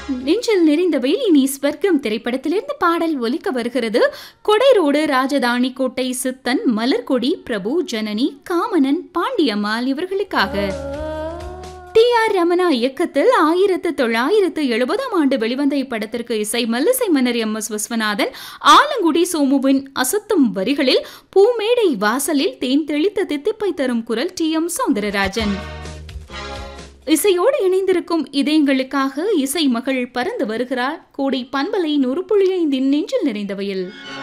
நெஞ்சில் நிறைந்தவையில் இனி ஸ்வர்க்கம் திரைப்படத்திலிருந்து பாடல் ஒலிக்க வருகிறது கொடைரோடு ராஜதானி கோட்டை சித்தன் மலர்கொடி பிரபு ஜனனி காமனன் பாண்டியம்மாள் இவர்களுக்காக டி ஆர் ரமணா இயக்கத்தில் ஆயிரத்து தொள்ளாயிரத்து எழுபதாம் ஆண்டு வெளிவந்த இப்படத்திற்கு இசை மல்லிசை மன்னர் எம் எஸ் விஸ்வநாதன் ஆலங்குடி சோமுவின் அசத்தும் வரிகளில் பூமேடை வாசலில் தேன் தெளித்த தித்திப்பை தரும் குரல் டி எம் சௌந்தரராஜன் இசையோடு இணைந்திருக்கும் இதயங்களுக்காக இசை மகள் பறந்து வருகிறார் கோடை பண்பலை நூறு புள்ளி ஐந்தின் நெஞ்சில் நிறைந்தவையில்